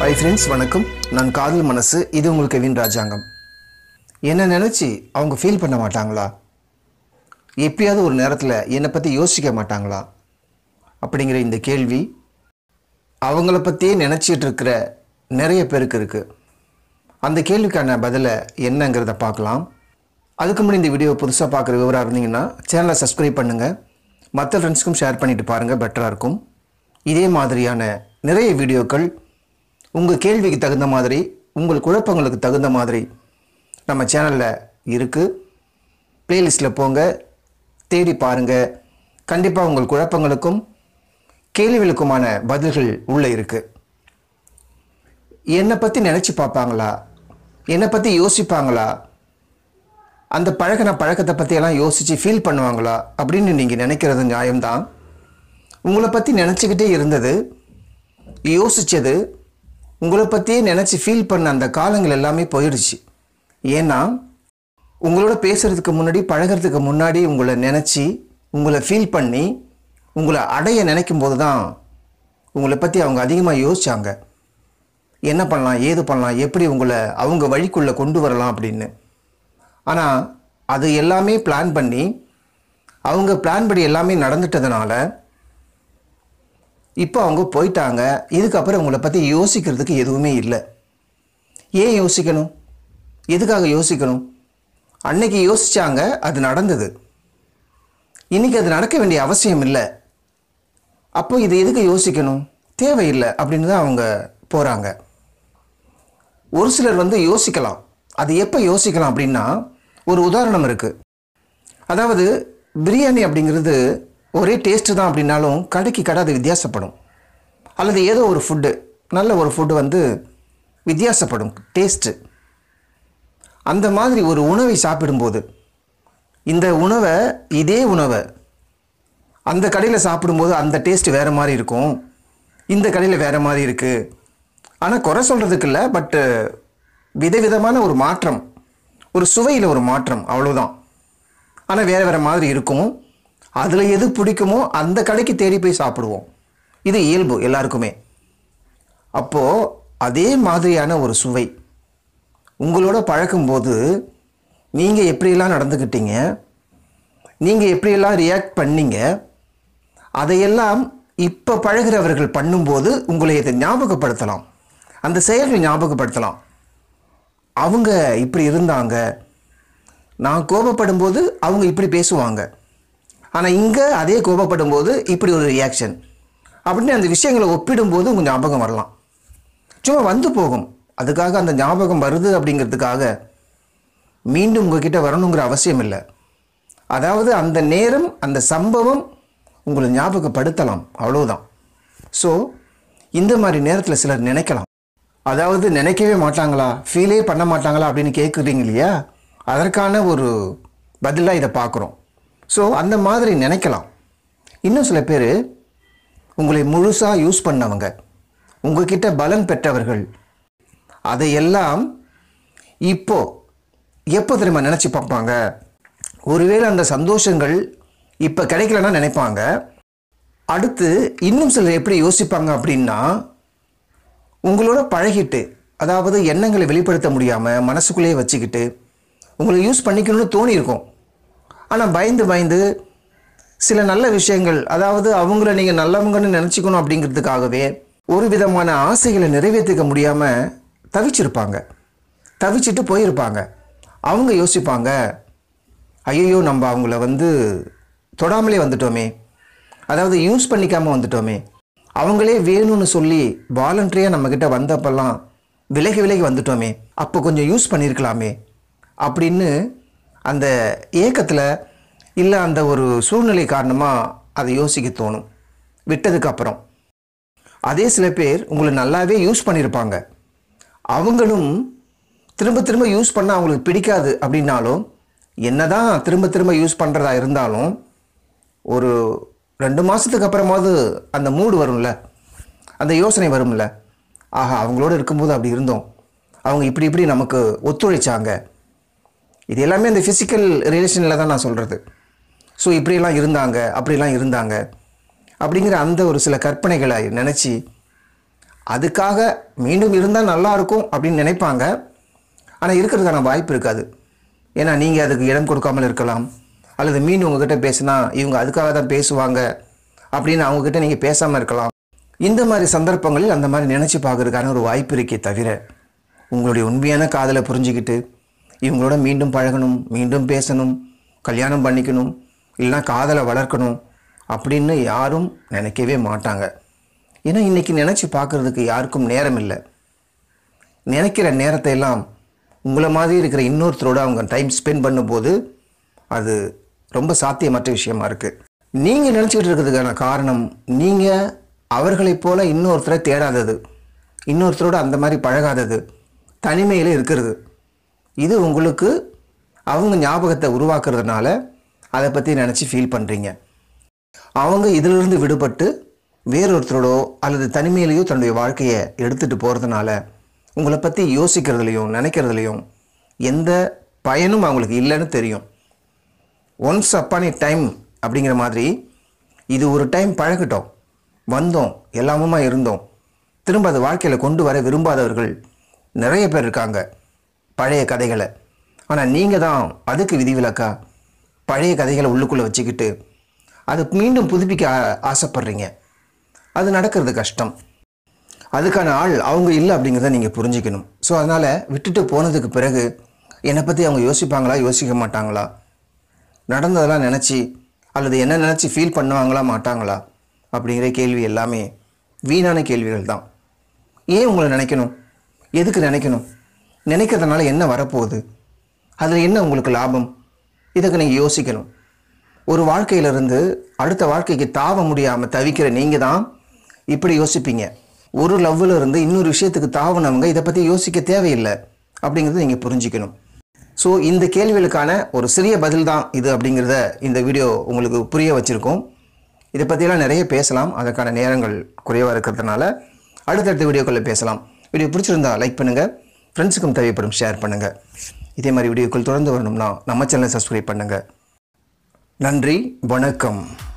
hi friends வணக்கம் நான் காதல் மனசு இது உங்களுக்கு கெவின் ராஜாங்கம் என்ன நினச்சி அவங்க ஃபீல் பண்ண மாட்டாங்களா எப்பயாவது ஒரு நேரத்தில் என்னை பற்றி யோசிக்க மாட்டாங்களா அப்படிங்கிற இந்த கேள்வி அவங்கள பற்றியே நினச்சிட்டு இருக்கிற நிறைய பேருக்கு இருக்குது அந்த கேள்விக்கான பதிலை என்னங்கிறத பார்க்கலாம் அதுக்கு முன்னாடி இந்த வீடியோ புதுசாக பார்க்குற விவரம் இருந்தீங்கன்னா சேனலை சப்ஸ்கிரைப் பண்ணுங்கள் மற்ற ஃப்ரெண்ட்ஸ்க்கும் ஷேர் பண்ணிட்டு பாருங்கள் பெட்டராக இருக்கும் இதே மாதிரியான நிறைய வீடியோக்கள் உங்கள் கேள்விக்கு தகுந்த மாதிரி உங்கள் குழப்பங்களுக்கு தகுந்த மாதிரி நம்ம சேனலில் இருக்குது ப்ளேலிஸ்ட்டில் போங்க தேடி பாருங்கள் கண்டிப்பாக உங்கள் குழப்பங்களுக்கும் கேள்விகளுக்குமான பதில்கள் உள்ளே இருக்குது என்னை பற்றி நினச்சி பார்ப்பாங்களா என்னை பற்றி யோசிப்பாங்களா அந்த பழகின பழக்கத்தை பற்றியெல்லாம் யோசித்து ஃபீல் பண்ணுவாங்களா அப்படின்னு நீங்கள் நினைக்கிறது நியாயம்தான் உங்களை பற்றி நினச்சிக்கிட்டே இருந்தது யோசித்தது உங்களை பற்றியே நினச்சி ஃபீல் பண்ண அந்த காலங்கள் எல்லாமே போயிடுச்சு ஏன்னா உங்களோட பேசுகிறதுக்கு முன்னாடி பழகிறதுக்கு முன்னாடி உங்களை நினச்சி உங்களை ஃபீல் பண்ணி உங்களை அடைய நினைக்கும் போது தான் உங்களை பற்றி அவங்க அதிகமாக யோசிச்சாங்க என்ன பண்ணலாம் ஏது பண்ணலாம் எப்படி உங்களை அவங்க வழிக்குள்ளே கொண்டு வரலாம் அப்படின்னு ஆனால் அது எல்லாமே பிளான் பண்ணி அவங்க பிளான் படி எல்லாமே நடந்துட்டதுனால இப்போ அவங்க போயிட்டாங்க இதுக்கப்புறம் உங்களை பற்றி யோசிக்கிறதுக்கு எதுவுமே இல்லை ஏன் யோசிக்கணும் எதுக்காக யோசிக்கணும் அன்னைக்கு யோசிச்சாங்க அது நடந்தது இன்னைக்கு அது நடக்க வேண்டிய அவசியம் இல்லை அப்போ இது எதுக்கு யோசிக்கணும் தேவையில்லை அப்படின்னு தான் அவங்க போகிறாங்க ஒரு சிலர் வந்து யோசிக்கலாம் அது எப்போ யோசிக்கலாம் அப்படின்னா ஒரு உதாரணம் இருக்குது அதாவது பிரியாணி அப்படிங்கிறது ஒரே டேஸ்ட்டு தான் அப்படின்னாலும் கடைக்கு கடை அது வித்தியாசப்படும் அல்லது ஏதோ ஒரு ஃபுட்டு நல்ல ஒரு ஃபுட்டு வந்து வித்தியாசப்படும் டேஸ்ட்டு அந்த மாதிரி ஒரு உணவை சாப்பிடும்போது இந்த உணவை இதே உணவை அந்த கடையில் சாப்பிடும்போது அந்த டேஸ்ட் வேறு மாதிரி இருக்கும் இந்த கடையில் வேறு மாதிரி இருக்குது ஆனால் குறை சொல்கிறதுக்கு இல்லை பட்டு விதவிதமான ஒரு மாற்றம் ஒரு சுவையில் ஒரு மாற்றம் அவ்வளோதான் ஆனால் வேறு வேறு மாதிரி இருக்கும் அதில் எது பிடிக்குமோ அந்த கடைக்கு தேடி போய் சாப்பிடுவோம் இது இயல்பு எல்லாருக்குமே அப்போது அதே மாதிரியான ஒரு சுவை உங்களோட பழக்கும்போது நீங்கள் எப்படியெல்லாம் நடந்துக்கிட்டீங்க நீங்கள் எப்படியெல்லாம் ரியாக்ட் பண்ணீங்க அதையெல்லாம் இப்போ பழகிறவர்கள் பண்ணும்போது உங்களை இதை ஞாபகப்படுத்தலாம் அந்த செயல்களை ஞாபகப்படுத்தலாம் அவங்க இப்படி இருந்தாங்க நான் கோபப்படும் போது அவங்க இப்படி பேசுவாங்க ஆனால் இங்கே அதே கோபப்படும் போது இப்படி ஒரு ரியாக்ஷன் அப்படின்னு அந்த விஷயங்களை ஒப்பிடும்போது உங்கள் ஞாபகம் வரலாம் சும்மா வந்து போகும் அதுக்காக அந்த ஞாபகம் வருது அப்படிங்கிறதுக்காக மீண்டும் உங்ககிட்ட வரணுங்கிற அவசியம் இல்லை அதாவது அந்த நேரம் அந்த சம்பவம் உங்களை ஞாபகப்படுத்தலாம் அவ்வளோதான் ஸோ இந்த மாதிரி நேரத்தில் சிலர் நினைக்கலாம் அதாவது நினைக்கவே மாட்டாங்களா ஃபீலே பண்ண மாட்டாங்களா அப்படின்னு கேட்குறீங்க இல்லையா அதற்கான ஒரு பதிலாக இதை பார்க்குறோம் ஸோ அந்த மாதிரி நினைக்கலாம் இன்னும் சில பேர் உங்களை முழுசாக யூஸ் பண்ணவங்க உங்ககிட்ட பலன் பெற்றவர்கள் அதையெல்லாம் இப்போ எப்போ தெரியுமா நினச்சி பார்ப்பாங்க ஒருவேளை அந்த சந்தோஷங்கள் இப்போ கிடைக்கலன்னா நினைப்பாங்க அடுத்து இன்னும் சிலர் எப்படி யோசிப்பாங்க அப்படின்னா உங்களோட பழகிட்டு அதாவது எண்ணங்களை வெளிப்படுத்த முடியாமல் மனசுக்குள்ளேயே வச்சுக்கிட்டு உங்களை யூஸ் பண்ணிக்கணும்னு தோணியிருக்கும் ஆனால் பயந்து பயந்து சில நல்ல விஷயங்கள் அதாவது அவங்கள நீங்கள் நல்லவங்கன்னு நினச்சிக்கணும் அப்படிங்கிறதுக்காகவே ஒரு விதமான ஆசைகளை நிறைவேற்றிக்க முடியாமல் தவிச்சிருப்பாங்க தவிச்சிட்டு போயிருப்பாங்க அவங்க யோசிப்பாங்க ஐயோ நம்ம அவங்கள வந்து தொடாமலே வந்துட்டோமே அதாவது யூஸ் பண்ணிக்காமல் வந்துட்டோமே அவங்களே வேணும்னு சொல்லி வாலண்டரியாக நம்மக்கிட்ட வந்தப்பெல்லாம் விலகி விலகி வந்துட்டோமே அப்போ கொஞ்சம் யூஸ் பண்ணியிருக்கலாமே அப்படின்னு அந்த ஏக்கத்தில் இல்லை அந்த ஒரு சூழ்நிலை காரணமாக அதை யோசிக்க தோணும் விட்டதுக்கு அப்புறம் அதே சில பேர் உங்களை நல்லாவே யூஸ் பண்ணியிருப்பாங்க அவங்களும் திரும்ப திரும்ப யூஸ் பண்ண அவங்களுக்கு பிடிக்காது அப்படின்னாலும் என்னதான் திரும்ப திரும்ப யூஸ் பண்ணுறதா இருந்தாலும் ஒரு ரெண்டு மாதத்துக்கு அப்புறமாவது அந்த மூடு வரும்ல அந்த யோசனை வரும்ல ஆஹா அவங்களோட இருக்கும்போது அப்படி இருந்தோம் அவங்க இப்படி இப்படி நமக்கு ஒத்துழைச்சாங்க இது எல்லாமே அந்த ஃபிசிக்கல் ரிலேஷனில் தான் நான் சொல்கிறது ஸோ இப்படியெல்லாம் இருந்தாங்க அப்படிலாம் இருந்தாங்க அப்படிங்கிற அந்த ஒரு சில கற்பனைகளை நினச்சி அதுக்காக மீண்டும் இருந்தால் நல்லா இருக்கும் அப்படின்னு நினைப்பாங்க ஆனால் இருக்கிறதுக்கான வாய்ப்பு இருக்காது ஏன்னா நீங்கள் அதுக்கு இடம் கொடுக்காமல் இருக்கலாம் அல்லது மீண்டும் உங்ககிட்ட பேசினா இவங்க அதுக்காக தான் பேசுவாங்க அப்படின்னு அவங்கக்கிட்ட நீங்கள் பேசாமல் இருக்கலாம் இந்த மாதிரி சந்தர்ப்பங்களில் அந்த மாதிரி நினச்சி பார்க்கறதுக்கான ஒரு வாய்ப்பு இருக்கே தவிர உங்களுடைய உண்மையான காதலை புரிஞ்சுக்கிட்டு இவங்களோட மீண்டும் பழகணும் மீண்டும் பேசணும் கல்யாணம் பண்ணிக்கணும் இல்லைன்னா காதலை வளர்க்கணும் அப்படின்னு யாரும் நினைக்கவே மாட்டாங்க ஏன்னா இன்றைக்கி நினச்சி பார்க்குறதுக்கு யாருக்கும் நேரம் இல்லை நினைக்கிற நேரத்தை எல்லாம் உங்களை மாதிரி இருக்கிற இன்னொருத்தரோட அவங்க டைம் ஸ்பெண்ட் பண்ணும்போது அது ரொம்ப சாத்தியமற்ற விஷயமா இருக்குது நீங்கள் நினச்சிக்கிட்டு இருக்கிறதுக்கான காரணம் நீங்கள் அவர்களைப் போல இன்னொருத்தரை தேடாதது இன்னொருத்தரோட அந்த மாதிரி பழகாதது தனிமையில் இருக்கிறது இது உங்களுக்கு அவங்க ஞாபகத்தை உருவாக்குறதுனால அதை பற்றி நினச்சி ஃபீல் பண்ணுறீங்க அவங்க இதிலிருந்து விடுபட்டு வேறொருத்தரோடோ அல்லது தனிமையிலேயோ தன்னுடைய வாழ்க்கையை எடுத்துகிட்டு போகிறதுனால உங்களை பற்றி யோசிக்கிறதுலையும் நினைக்கிறதுலையும் எந்த பயனும் அவங்களுக்கு இல்லைன்னு தெரியும் ஒன்ஸ் அப்பான் டைம் அப்படிங்கிற மாதிரி இது ஒரு டைம் பழகட்டும் வந்தோம் எல்லாமுமா இருந்தோம் திரும்ப அது வாழ்க்கையில் கொண்டு வர விரும்பாதவர்கள் நிறைய பேர் இருக்காங்க பழைய கதைகளை ஆனால் நீங்கள் தான் அதுக்கு விதிவிலக்கா பழைய கதைகளை உள்ளுக்குள்ளே வச்சுக்கிட்டு அது மீண்டும் புதுப்பிக்க ஆ- ஆசைப்படுறீங்க அது நடக்கிறது கஷ்டம் அதுக்கான ஆள் அவங்க இல்லை அப்படிங்கிறத நீங்கள் புரிஞ்சுக்கணும் ஸோ அதனால் விட்டுட்டு போனதுக்கு பிறகு என்னை பற்றி அவங்க யோசிப்பாங்களா யோசிக்க மாட்டாங்களா நடந்ததெல்லாம் நினச்சி அல்லது என்ன நினச்சி ஃபீல் பண்ணுவாங்களா மாட்டாங்களா அப்படிங்கிற கேள்வி எல்லாமே வீணான கேள்விகள் தான் ஏன் உங்களை நினைக்கணும் எதுக்கு நினைக்கணும் நினைக்கிறதுனால என்ன வரப்போகுது அதில் என்ன உங்களுக்கு லாபம் இதுக்கு நீங்கள் யோசிக்கணும் ஒரு வாழ்க்கையிலிருந்து அடுத்த வாழ்க்கைக்கு தாவ முடியாமல் தவிக்கிற நீங்கள் தான் இப்படி யோசிப்பீங்க ஒரு லவ்வில் இருந்து இன்னொரு விஷயத்துக்கு தாவுனவங்க இதை பற்றி யோசிக்க தேவையில்லை அப்படிங்கிறத நீங்கள் புரிஞ்சுக்கணும் ஸோ இந்த கேள்விகளுக்கான ஒரு சிறிய பதில் தான் இது அப்படிங்கிறத இந்த வீடியோ உங்களுக்கு புரிய வச்சுருக்கோம் இதை பற்றியெல்லாம் நிறைய பேசலாம் அதற்கான நேரங்கள் குறைவாக இருக்கிறதுனால அடுத்தடுத்த வீடியோக்களில் பேசலாம் வீடியோ பிடிச்சிருந்தா லைக் பண்ணுங்கள் ஃப்ரெண்ட்ஸுக்கும் தேவைப்படும் ஷேர் பண்ணுங்கள் இதே மாதிரி வீடியோக்கள் தொடர்ந்து வரணும்னா நம்ம சேனலை சப்ஸ்கிரைப் பண்ணுங்கள் நன்றி வணக்கம்